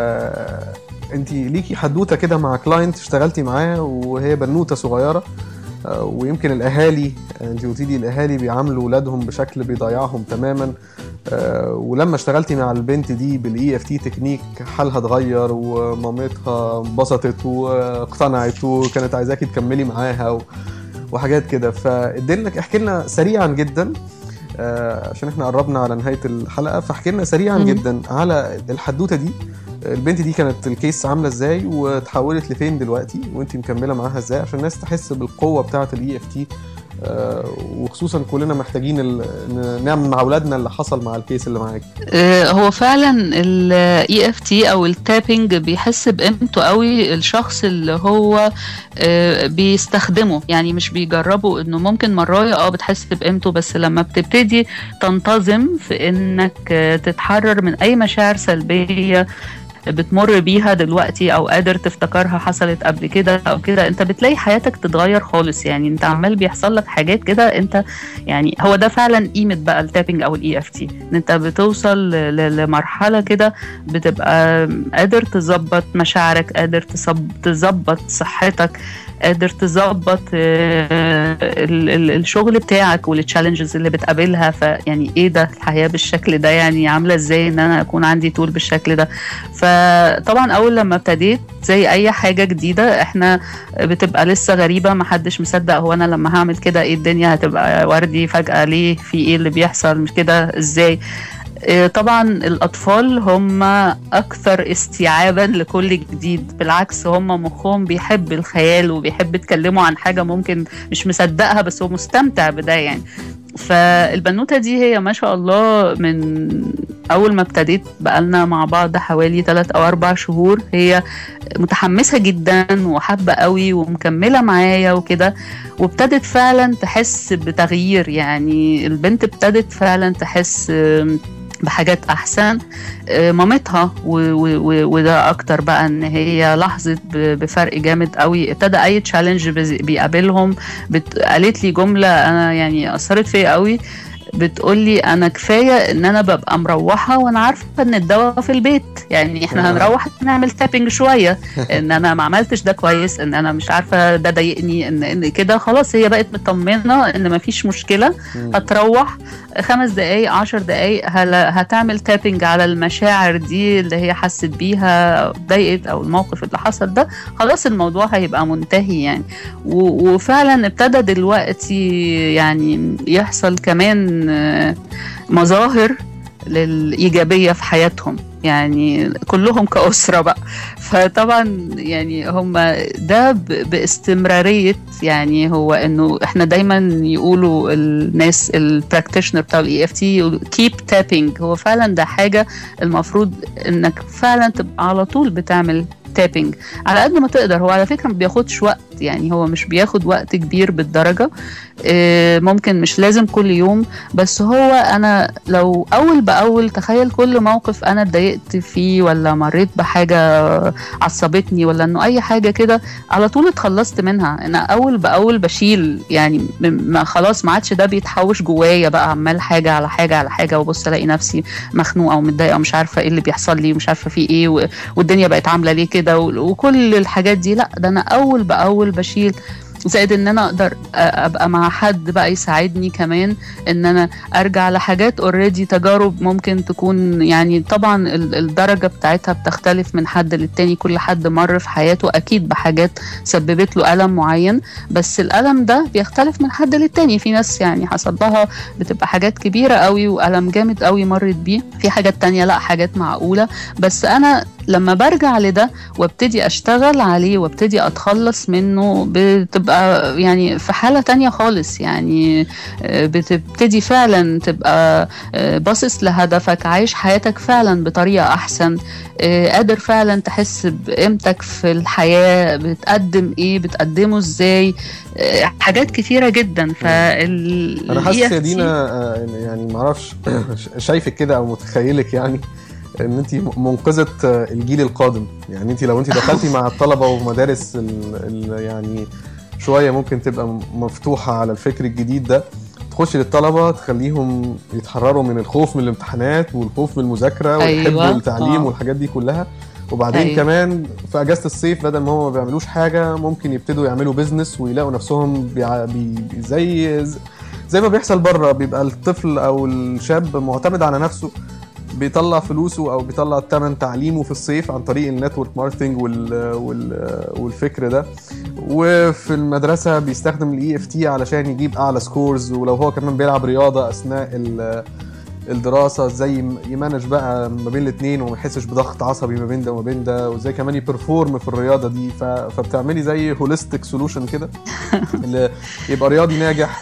انت ليكي حدوته كده مع كلاينت اشتغلتي معاه وهي بنوته صغيره ويمكن الاهالي انت قلتي لي الاهالي بيعاملوا اولادهم بشكل بيضيعهم تماما ولما اشتغلتي مع البنت دي بالاي اف تي تكنيك حالها اتغير ومامتها انبسطت واقتنعت وكانت عايزاكي تكملي معاها وحاجات كده فاديلك احكي لنا سريعا جدا عشان احنا قربنا على نهايه الحلقه فاحكي لنا سريعا جدا على الحدوته دي البنت دي كانت الكيس عامله ازاي وتحولت لفين دلوقتي وانت مكمله معاها ازاي عشان الناس تحس بالقوه بتاعه الاي اف تي آه وخصوصا كلنا محتاجين نعمل مع اولادنا اللي حصل مع الكيس اللي معاك آه هو فعلا الاي اف تي او التابنج بيحس بقيمته قوي الشخص اللي هو آه بيستخدمه يعني مش بيجربه انه ممكن مرايه اه بتحس بقيمته بس لما بتبتدي تنتظم في انك تتحرر من اي مشاعر سلبيه بتمر بيها دلوقتي او قادر تفتكرها حصلت قبل كده او كده انت بتلاقي حياتك تتغير خالص يعني انت عمال بيحصل لك حاجات كده انت يعني هو ده فعلا قيمه بقى التابنج او الاي اف تي ان انت بتوصل لمرحله كده بتبقى قادر تظبط مشاعرك قادر تظبط صحتك قادر تظبط الشغل بتاعك والتشالنجز اللي بتقابلها فيعني ايه ده الحياه بالشكل ده يعني عامله ازاي ان انا اكون عندي طول بالشكل ده فطبعا اول لما ابتديت زي اي حاجه جديده احنا بتبقى لسه غريبه ما حدش مصدق هو انا لما هعمل كده ايه الدنيا هتبقى وردي فجاه ليه في ايه اللي بيحصل مش كده ازاي طبعا الأطفال هم أكثر استيعابا لكل جديد بالعكس هم مخهم بيحب الخيال وبيحب يتكلموا عن حاجة ممكن مش مصدقها بس هو مستمتع بده يعني فالبنوتة دي هي ما شاء الله من اول ما ابتديت بقالنا مع بعض حوالي 3 او 4 شهور هي متحمسه جدا وحابه قوي ومكمله معايا وكده وابتدت فعلا تحس بتغيير يعني البنت ابتدت فعلا تحس آم، بحاجات احسن آه، مامتها و- و- و- وده اكتر بقى ان هي لاحظت ب- بفرق جامد قوي ابتدى اي تشالنج بيقابلهم بت... قالت لي جمله انا يعني اثرت فيا قوي بتقول لي انا كفايه ان انا ببقى مروحه وانا عارفه ان الدواء في البيت يعني احنا آه. هنروح نعمل تابنج شويه ان انا ما عملتش ده كويس ان انا مش عارفه ده ضايقني ان ان كده خلاص هي بقت مطمنه ان ما فيش مشكله مم. هتروح خمس دقايق عشر دقايق هل- هتعمل تابنج على المشاعر دي اللي هي حست بيها ضايقت او الموقف اللي حصل ده خلاص الموضوع هيبقى منتهي يعني و- وفعلا ابتدى دلوقتي يعني يحصل كمان آه، مظاهر للإيجابية في حياتهم يعني كلهم كأسرة بقى فطبعا يعني هم ده ب- باستمرارية يعني هو انه احنا دايما يقولوا الناس البراكتيشنر بتاع الاي اف تي كيب تابينج هو فعلا ده حاجة المفروض انك فعلا تبقى على طول بتعمل تابينج على قد ما تقدر هو على فكرة ما بياخدش وقت يعني هو مش بياخد وقت كبير بالدرجة آه، ممكن مش لازم كل يوم بس هو انا لو اول باول تخيل كل موقف انا اتضايقت فيه ولا مريت بحاجه عصبتني ولا انه اي حاجه كده على طول اتخلصت منها انا اول باول بشيل يعني م- ما خلاص ما عادش ده بيتحوش جوايا بقى عمال حاجه على حاجه على حاجه وبص الاقي نفسي مخنوقه ومتضايقه ومش عارفه ايه اللي بيحصل لي ومش عارفه في ايه و- والدنيا بقت عامله ليه كده و- وكل الحاجات دي لا ده انا اول باول بشيل زائد ان انا اقدر أ- ابقى مع حد بقى يساعدني كمان ان انا ارجع لحاجات اوريدي تجارب ممكن تكون يعني طبعا ال- الدرجه بتاعتها بتختلف من حد للتاني كل حد مر في حياته اكيد بحاجات سببت له الم معين بس الالم ده بيختلف من حد للتاني في ناس يعني حصل لها بتبقى حاجات كبيره قوي والم جامد قوي مرت بيه في حاجات تانية لا حاجات معقوله بس انا لما برجع لده وابتدي اشتغل عليه وابتدي اتخلص منه بتبقى يعني في حالة تانية خالص يعني آه، بتبتدي فعلا تبقى آه، باصص لهدفك عايش حياتك فعلا بطريقة احسن آه، قادر فعلا تحس بقيمتك في الحياة بتقدم ايه بتقدمه ازاي آه، حاجات كتيرة جدا فال انا حاسس يا EFT دينا آه، يعني معرفش شايفك كده او متخيلك يعني ان انت منقذه آه، الجيل القادم يعني انت لو انت دخلتي مع الطلبه ومدارس ال ال يعني شويه ممكن تبقى م- مفتوحه على الفكر الجديد ده تخشي للطلبه تخليهم يتحرروا من الخوف من الامتحانات والخوف من المذاكره ويحبوا أيوة. التعليم آه. والحاجات دي كلها وبعدين أيوة. كمان في اجازه الصيف بدل ما هم ما بيعملوش حاجه ممكن يبتدوا يعملوا بيزنس ويلاقوا نفسهم بيع... بي... زي زي ما بيحصل بره بيبقى الطفل او الشاب معتمد على نفسه بيطلع فلوسه او بيطلع ثمن تعليمه في الصيف عن طريق النتورك ماركتنج وال... وال... والفكر ده وفي المدرسه بيستخدم الاي اف تي علشان يجيب اعلى سكورز ولو هو كمان بيلعب رياضه اثناء ال... الدراسه ازاي يم- يمانج بقى ما بين الاثنين وما يحسش بضغط عصبي ما بين ده وما بين ده وازاي كمان يبرفورم في الرياضه دي ف... فبتعملي زي هوليستيك سولوشن كده اللي يبقى رياضي ناجح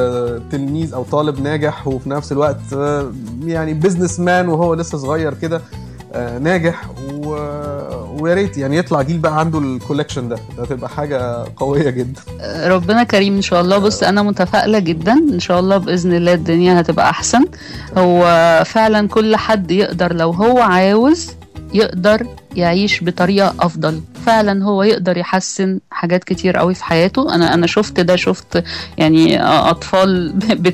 وتلميذ او طالب ناجح وفي نفس الوقت آه، يعني بزنس مان وهو لسه صغير كده آه، ناجح و... ويا ريت يعني يطلع جيل بقى عنده الكولكشن ده ده هتبقى حاجه قويه جدا ربنا كريم ان شاء الله بص انا متفائله جدا ان شاء الله باذن الله الدنيا هتبقى احسن هو فعلا كل حد يقدر لو هو عاوز يقدر يعيش بطريقه افضل فعلا هو يقدر يحسن حاجات كتير قوي في حياته انا انا شفت ده شفت يعني اطفال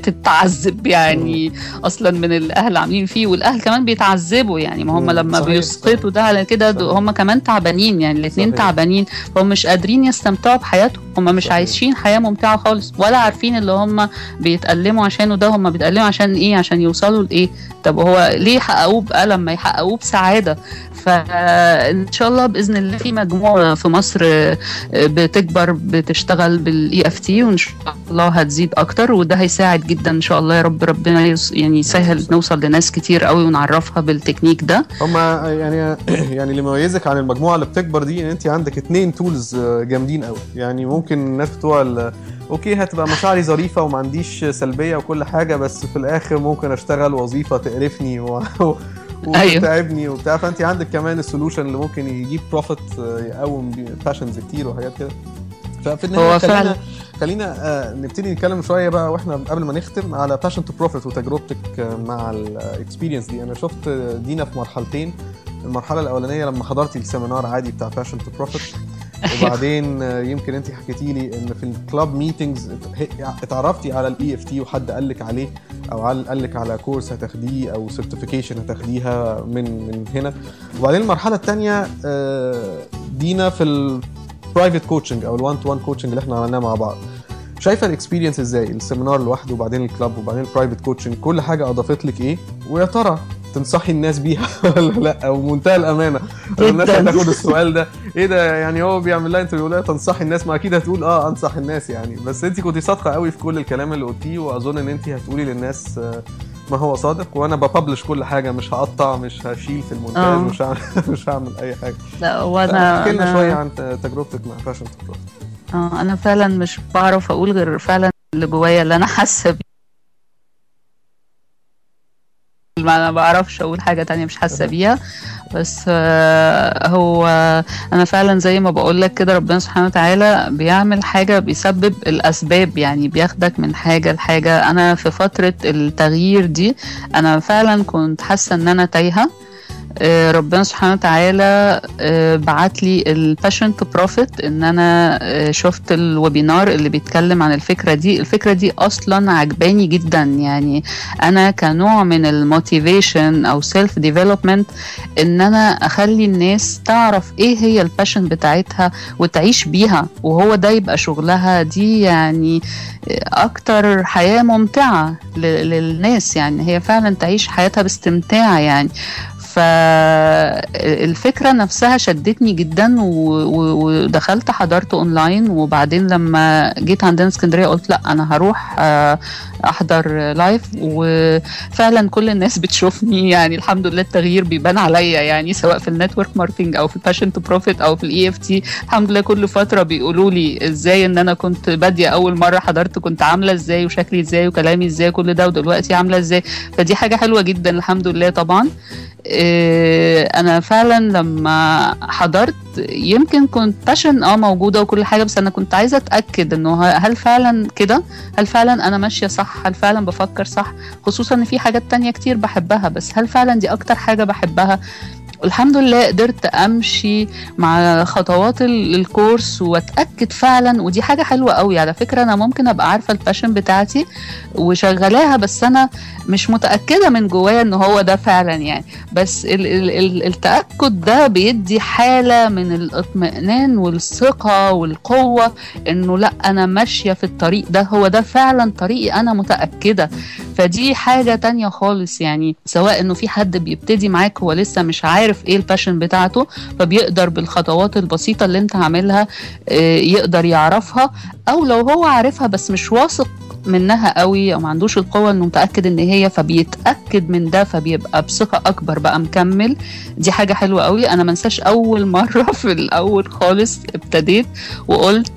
بتتعذب يعني اصلا من الاهل عاملين فيه والاهل كمان بيتعذبوا يعني ما هم مم، لما صحيح، بيسقطوا ده على كده صحيح. هم كمان تعبانين يعني الاثنين صحيح. تعبانين فهم مش قادرين يستمتعوا بحياتهم هم مش صحيح. عايشين حياه ممتعه خالص ولا عارفين اللي هم بيتألموا عشانه ده هم بيتألموا عشان ايه عشان يوصلوا لايه طب هو ليه يحققوه بألم ما يحققوه بسعاده فان شاء الله باذن الله في مجموعه في مصر آه، بتكبر بتشتغل بالاي اف تي وان شاء الله هتزيد اكتر وده هيساعد جدا ان شاء الله يا رب ربنا يس- يعني يسهل نوصل لناس كتير قوي ونعرفها بالتكنيك ده هما يعني يعني اللي مميزك عن المجموعه اللي بتكبر دي ان انت عندك اتنين تولز جامدين قوي يعني ممكن الناس بتوع ال- اوكي هتبقى مشاعري ظريفه وما عنديش سلبيه وكل حاجه بس في الاخر ممكن اشتغل وظيفه تقرفني و... أيوه. وتعبني وبتاع فانت عندك كمان السولوشن اللي ممكن يجيب بروفيت يقوم باشنز كتير وحاجات كده ففي النهايه هو خلينا فعلا. خلينا آه، نبتدي نتكلم شويه بقى واحنا قبل ما نختم على باشن تو بروفيت وتجربتك آه، مع الاكسبيرينس دي انا شفت آه، دينا في مرحلتين المرحله الاولانيه لما حضرتي السيمينار عادي بتاع باشن تو بروفيت وبعدين آه، يمكن انت حكيتي لي ان في الكلاب ميتنجز اتعرفتي على الاي اف تي وحد قال لك عليه او عل- قال لك على كورس هتاخديه او سيرتيفيكيشن هتاخديها من من هنا وبعدين المرحله الثانيه دينا في البرايفت كوتشنج او الوان تو وان كوتشنج اللي احنا عملناه مع بعض شايفه الاكسبيرينس ازاي السيمينار لوحده وبعدين الكلاب وبعدين البرايفت كوتشنج كل حاجه اضافت لك ايه ويا ترى تنصحي الناس بيها ولا لا ومنتهى الامانه لو الناس جداً. هتاخد السؤال ده ايه ده يعني هو بيعمل لها انترفيو لا تنصحي الناس ما اكيد هتقول اه انصح الناس يعني بس انت كنت صادقه قوي في كل الكلام اللي قلتيه واظن ان انت هتقولي للناس آه، ما هو صادق وانا ببلش كل حاجه مش هقطع مش هشيل في المونتاج آه. مش هعمل مش هعمل اي حاجه لا وانا احكي لنا أنا- شويه عن تجربتك مع فاشن تو اه انا فعلا مش بعرف اقول غير فعلا اللي جوايا اللي انا حاسه بيه ما انا بعرفش اقول حاجه تانية مش حاسه بيها بس آه، هو انا فعلا زي ما بقول لك كده ربنا سبحانه وتعالى بيعمل حاجه بيسبب الاسباب يعني بياخدك من حاجه لحاجه انا في فتره التغيير دي انا فعلا كنت حاسه ان انا تايهه آه، ربنا سبحانه وتعالى آه، بعت لي الباشن تو بروفيت ان انا آه، شفت الويبينار اللي بيتكلم عن الفكره دي الفكره دي اصلا عجباني جدا يعني انا كنوع من الموتيفيشن او سيلف ديفلوبمنت ان انا اخلي الناس تعرف ايه هي الباشن بتاعتها وتعيش بيها وهو ده يبقى شغلها دي يعني اكتر حياه ممتعه ل- للناس يعني هي فعلا تعيش حياتها باستمتاع يعني فالفكرة نفسها شدتني جدا و- و- ودخلت حضرت اونلاين وبعدين لما جيت عندنا اسكندرية قلت لا انا هروح آه، احضر لايف وفعلا كل الناس بتشوفني يعني الحمد لله التغيير بيبان عليا يعني سواء في النتورك ماركتنج او في الباشن تو بروفيت او في الاي اف تي الحمد لله كل فترة بيقولوا لي ازاي ان انا كنت بادية اول مرة حضرت كنت عاملة ازاي وشكلي ازاي وكلامي ازاي كل ده ودلوقتي عاملة ازاي فدي حاجة حلوة جدا الحمد لله طبعا إيه، انا فعلا لما حضرت يمكن كنت باشن اه موجوده وكل حاجه بس انا كنت عايزه اتاكد انه ه- هل فعلا كده هل فعلا انا ماشيه صح هل فعلا بفكر صح خصوصا ان في حاجات تانية كتير بحبها بس هل فعلا دي اكتر حاجه بحبها الحمد لله قدرت امشي مع خطوات ال- الكورس واتاكد فعلا ودي حاجه حلوه قوي على فكره انا ممكن ابقى عارفه الباشن بتاعتي وشغلاها بس انا مش متاكده من جوايا ان هو ده فعلا يعني بس ال ال ال التاكد ده بيدي حاله من الاطمئنان والثقه والقوه انه لا انا ماشيه في الطريق ده هو ده فعلا طريقي انا متاكده فدي حاجه تانية خالص يعني سواء انه في حد بيبتدي معاك هو لسه مش عارف ايه الباشن بتاعته فبيقدر بالخطوات البسيطه اللي انت عاملها آه، يقدر يعرفها او لو هو عارفها بس مش واثق منها قوي او ما عندوش القوه انه متاكد ان هي فبيتاكد من ده فبيبقى بثقه اكبر بقى مكمل دي حاجه حلوه قوي انا ما انساش اول مره في الاول خالص ابتديت وقلت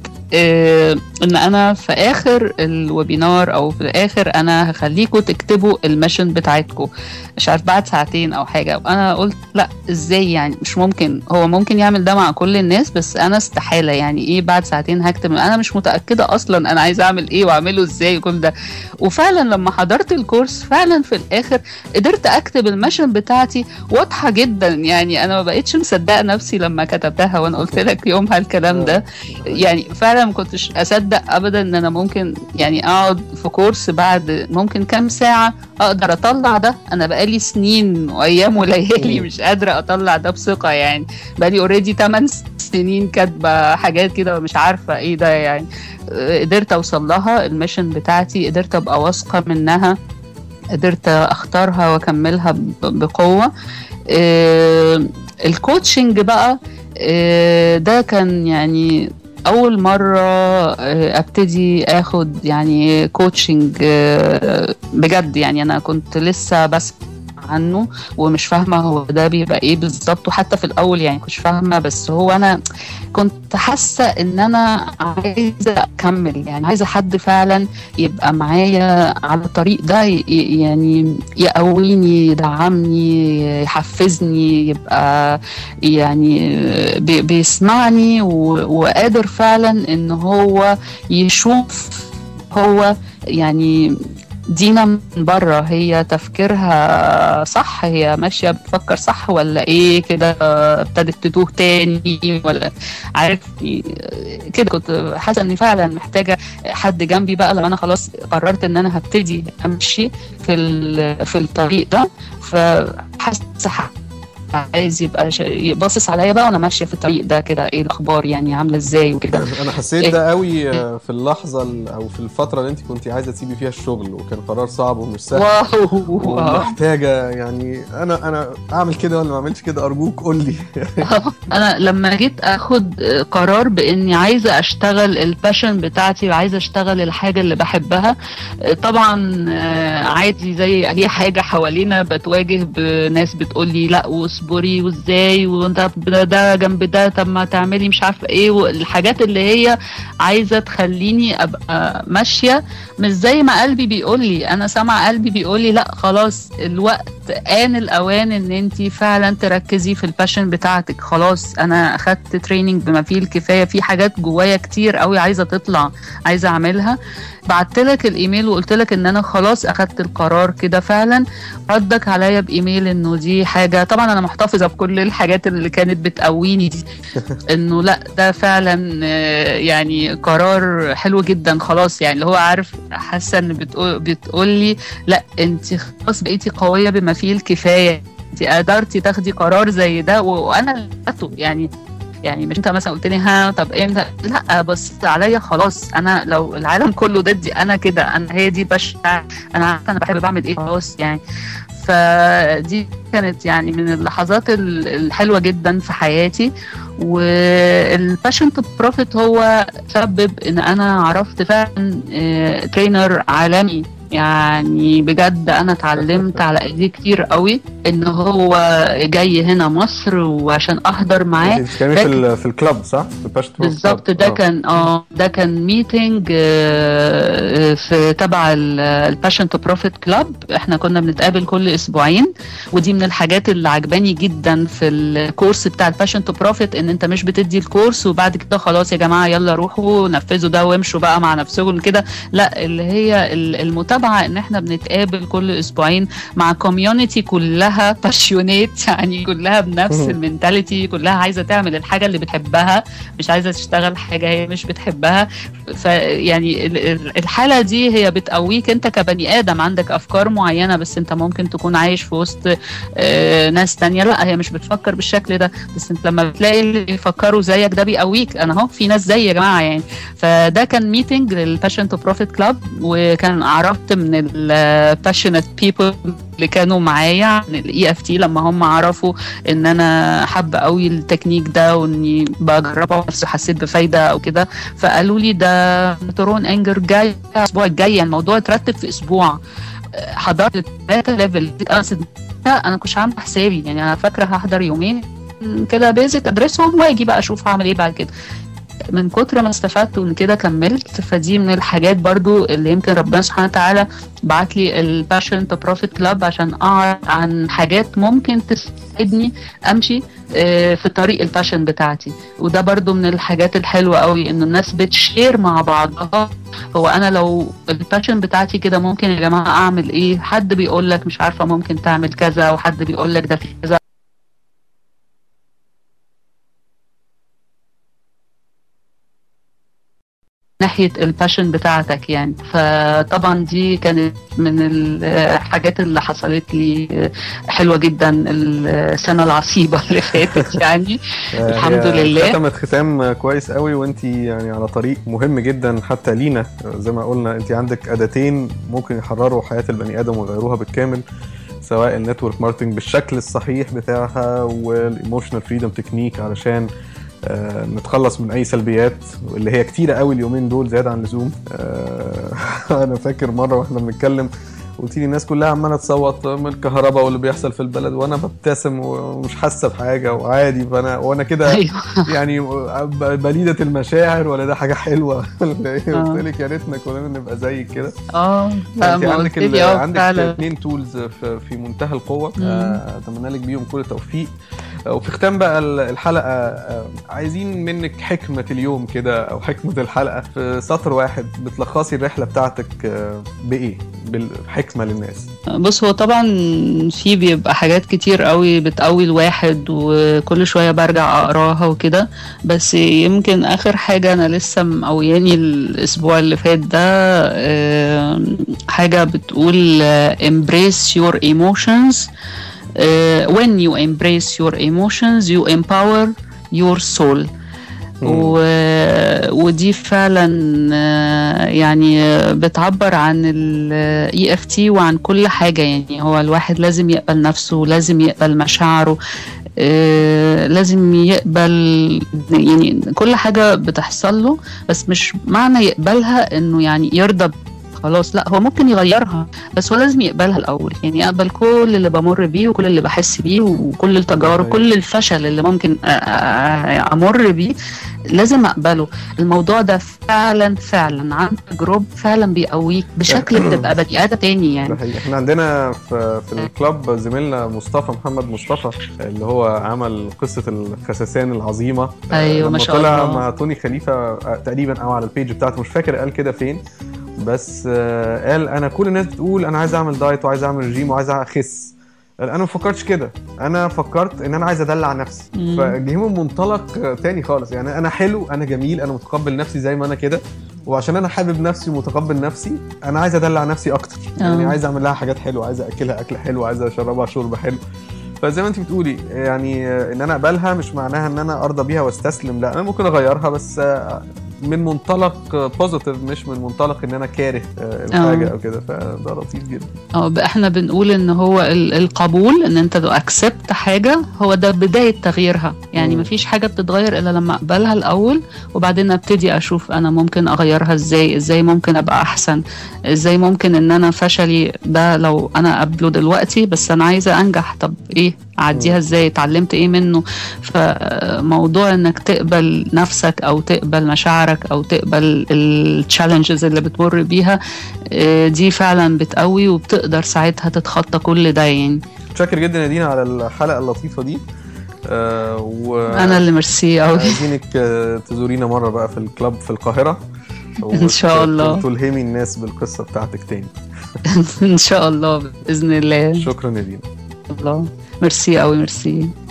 آه ان انا في اخر الويبينار او في الاخر انا هخليكم تكتبوا الميشن بتاعتكم مش عارف بعد ساعتين او حاجه وانا قلت لا ازاي يعني مش ممكن هو ممكن يعمل ده مع كل الناس بس انا استحاله يعني ايه بعد ساعتين هكتب انا مش متاكده اصلا انا عايزه اعمل ايه واعمله ازاي وكل ده وفعلا لما حضرت الكورس فعلا في الاخر قدرت اكتب الميشن بتاعتي واضحه جدا يعني انا ما بقتش مصدقه نفسي لما كتبتها وانا قلت لك يومها الكلام ده يعني فعلا ما كنتش اصدق ابدا ان انا ممكن يعني اقعد في كورس بعد ممكن كام ساعه اقدر اطلع ده انا بقالي سنين وايام وليالي مم. مش قادره اطلع ده بثقه يعني بقالي اوريدي 8 سنين كاتبه حاجات كده ومش عارفه ايه ده يعني آه، قدرت اوصل لها الميشن بتاعتي قدرت ابقى واثقه منها قدرت اختارها واكملها ب- بقوه آه، الكوتشنج بقى آه، ده كان يعني اول مره آه، ابتدي اخد يعني كوتشنج آه، بجد يعني انا كنت لسه بسمع عنه ومش فاهمه هو ده بيبقى ايه بالظبط وحتى في الاول يعني كنتش فاهمه بس هو انا كنت حاسه ان انا عايزه اكمل يعني عايزه حد فعلا يبقى معايا على الطريق ده ي- يعني يقويني يدعمني يحفزني يبقى يعني بي- بيسمعني و- وقادر فعلا ان هو يشوف هو يعني دينا من بره هي تفكيرها صح هي ماشيه بتفكر صح ولا ايه كده آه، ابتدت تتوه تاني ولا عارف كده كنت حاسه اني فعلا محتاجه حد جنبي بقى لما انا خلاص قررت ان انا هبتدي امشي في ال- في الطريق ده فحاسه ح- عايز يبقى شا- باصص عليا بقى وانا ماشيه في الطريق ده كده ايه الاخبار يعني عامله ازاي وكده انا حسيت ده قوي آه، في اللحظه ال- او في الفتره اللي انت كنت عايزه تسيبي فيها الشغل وكان قرار صعب ومش سهل واو ومحتاجه يعني انا انا اعمل كده ولا ما اعملش كده ارجوك قول لي انا لما جيت اخد قرار باني عايزه اشتغل الباشن بتاعتي وعايزه اشتغل الحاجه اللي بحبها طبعا آه، عادي زي اي حاجه حوالينا بتواجه بناس بتقول لي لا واصبري وازاي وانت ده جنب ده طب ما تعملي مش عارفه ايه والحاجات اللي هي عايزه تخليني ابقى ماشيه مش زي ما قلبي بيقول لي انا سامعه قلبي بيقول لي لا خلاص الوقت آن الأوان إن أنت فعلا تركزي في الباشن بتاعتك خلاص أنا أخدت تريننج بما فيه الكفاية في حاجات جوايا كتير قوي عايزة تطلع عايزة أعملها بعت لك الإيميل وقلت لك إن أنا خلاص أخدت القرار كده فعلا ردك عليا بإيميل إنه دي حاجة طبعا أنا محتفظة بكل الحاجات اللي كانت بتقويني دي إنه لا ده فعلا آه، يعني قرار حلو جدا خلاص يعني اللي هو عارف حاسة إن بتقول بتقول لي لا انت خلاص بقيتي قويه بما فيه الكفايه انت قدرتي تاخدي قرار زي ده و- وانا اللي خدته يعني يعني مش انت مثلا قلت لي ها طب امتى لا بس عليا خلاص انا لو العالم كله ضدي انا كده انا هي دي بشع انا عارفه انا بحب بعمل ايه خلاص يعني فدي كانت يعني من اللحظات ال- الحلوه جدا في حياتي والباشن تو بروفيت هو سبب ان انا عرفت فعلا آه، ترينر عالمي يعني بجد انا اتعلمت على ايديه كتير قوي ان هو جاي هنا مصر وعشان احضر معاه انت بتتكلمي في ال- في الكلاب صح؟ في الباشن برو بالظبط كلاب. ده آه. كان اه ده كان ميتنج في تبع الباشن تو بروفيت كلاب احنا كنا بنتقابل كل اسبوعين ودي من الحاجات اللي عجباني جدا في الكورس بتاع الباشن تو بروفيت ان انت مش بتدي الكورس وبعد كده خلاص يا جماعه يلا روحوا نفذوا ده وامشوا بقى مع نفسكم كده لا اللي هي ال- المتابعه ان احنا بنتقابل كل اسبوعين مع كوميونتي كلها باشيونيت يعني كلها بنفس مم. المينتاليتي كلها عايزه تعمل الحاجه اللي بتحبها مش عايزه تشتغل حاجه هي مش بتحبها فيعني ال- ال- الحاله دي هي بتقويك انت كبني ادم عندك افكار معينه بس انت ممكن تكون عايش في وسط آه، ناس تانية لا هي مش بتفكر بالشكل ده بس انت لما بتلاقي اللي بيفكروا زيك ده بيقويك انا اهو في ناس زي يا جماعه يعني فده كان ميتنج للباشن تو بروفيت كلاب وكان عرفت من الباشنت بيبل اللي كانوا معايا عن الاي اف تي لما هم عرفوا ان انا حابه قوي التكنيك ده واني بجربه بس حسيت بفايده او كده فقالوا لي ده ترون انجر جاي الاسبوع الجاي يعني الموضوع اترتب في اسبوع أه، حضرت الثلاثه ليفل اقصد لا انا كنتش عامله حسابي يعني انا فاكره هحضر يومين كده بيزك ادرسهم واجي بقى اشوف هعمل ايه بعد كده من كتر ما استفدت ومن كده كملت فدي من الحاجات برضو اللي يمكن ربنا سبحانه وتعالى بعت لي الباشن تو بروفيت كلاب عشان اعرف عن حاجات ممكن تساعدني امشي آه، في طريق الباشن بتاعتي وده برضو من الحاجات الحلوة قوي ان الناس بتشير مع بعضها هو انا لو الباشن بتاعتي كده ممكن يا جماعة اعمل ايه حد بيقول لك مش عارفة ممكن تعمل كذا وحد بيقول لك ده في كذا ناحية الباشن بتاعتك يعني فطبعا دي كانت من الحاجات اللي حصلت لي حلوة جدا السنة العصيبة اللي فاتت يعني آه، الحمد هي لله. ختمت ختام كويس قوي وانت يعني على طريق مهم جدا حتى لينا زي ما قلنا انت عندك اداتين ممكن يحرروا حياه البني ادم ويغيروها بالكامل سواء النتورك ماركتنج بالشكل الصحيح بتاعها والايموشنال فريدم تكنيك علشان آه، نتخلص من اي سلبيات اللي هي كتيره قوي اليومين دول زياده عن اللزوم آه، انا فاكر مره واحنا بنتكلم قلت لي الناس كلها عماله تصوت من الكهرباء واللي بيحصل في البلد وانا ببتسم ومش حاسه بحاجه وعادي فانا وانا كده ايوه يعني ب- بليده المشاعر ولا ده حاجه حلوه ولا ايه آه. قلت لك يا ريتنا كلنا نبقى زيك كده اه لا انت ما عندك قلت ال... لي اه عندك فعلا اثنين تولز في, في منتهى القوه مم. آه، اتمنى لك بيهم كل التوفيق آه، وفي ختام بقى ال- الحلقه آه، عايزين منك حكمه اليوم كده او حكمه الحلقه في سطر واحد بتلخصي الرحله بتاعتك آه، بايه بالحكمه للناس بص هو طبعا في بيبقى حاجات كتير قوي بتقوي الواحد وكل شوية برجع اقراها وكده بس يمكن اخر حاجة انا لسه مقوياني الاسبوع اللي فات ده آه، حاجة بتقول آه، embrace your emotions آه، when you embrace your emotions you empower your soul و... ودي فعلا آه، يعني آه، بتعبر عن الاي اف تي وعن كل حاجه يعني هو الواحد لازم يقبل نفسه لازم يقبل مشاعره آه، لازم يقبل يعني كل حاجه بتحصل له بس مش معنى يقبلها انه يعني يرضى ب- خلاص لا هو ممكن يغيرها بس هو لازم يقبلها الاول يعني اقبل كل اللي بمر بيه وكل اللي بحس بيه وكل التجارب صحيح. كل الفشل اللي ممكن أ- أ- امر بيه لازم اقبله الموضوع ده فعلا فعلا عن تجربة فعلا بيقويك بشكل بتبقى بني ادم تاني ده يعني حقيقي احنا عندنا في في الكلاب زميلنا مصطفى محمد مصطفى اللي هو عمل قصه الخسسان العظيمه آه، أيوة، لما ما شاء طلع الله. مع توني خليفه آه، تقريبا او على البيج بتاعته مش فاكر قال كده فين بس آه، قال انا كل الناس بتقول انا عايز اعمل دايت وعايز اعمل رجيم وعايز اخس انا ما فكرتش كده انا فكرت ان انا عايز ادلع نفسي مم. فجه من منطلق آه، تاني خالص يعني انا حلو انا جميل انا متقبل نفسي زي ما انا كده وعشان انا حابب نفسي ومتقبل نفسي انا عايز ادلع نفسي اكتر يعني آه. عايز اعمل لها حاجات حلوه عايز اكلها اكل حلو عايز اشربها شرب حلو فزي ما انت بتقولي يعني آه، ان انا اقبلها مش معناها ان انا ارضى بيها واستسلم لا انا ممكن اغيرها بس آه، من منطلق بوزيتيف مش من منطلق ان انا كاره آه، الحاجه آه. او كده فده لطيف جدا اه بقى احنا بنقول ان هو ال- القبول ان انت لو اكسبت حاجه هو ده بدايه تغييرها يعني مم. مفيش حاجه بتتغير الا لما اقبلها الاول وبعدين ابتدي اشوف انا ممكن اغيرها ازاي ازاي ممكن ابقى احسن ازاي ممكن ان انا فشلي ده لو انا قبله دلوقتي بس انا عايزه انجح طب ايه اعديها مم. ازاي اتعلمت ايه منه فموضوع انك تقبل نفسك او تقبل مشاعرك او تقبل التشالنجز اللي بتمر بيها آه، دي فعلا بتقوي وبتقدر ساعتها تتخطى كل ده يعني متشكر جدا يا دينا على الحلقه اللطيفه دي آه و انا اللي ميرسي قوي عايزينك آه، تزورينا مره بقى في الكلاب في القاهره إن شاء الله. وتلهمي الناس بالقصه بتاعتك تاني ان شاء الله باذن الله شكرا يا دينا الله ميرسي قوي ميرسي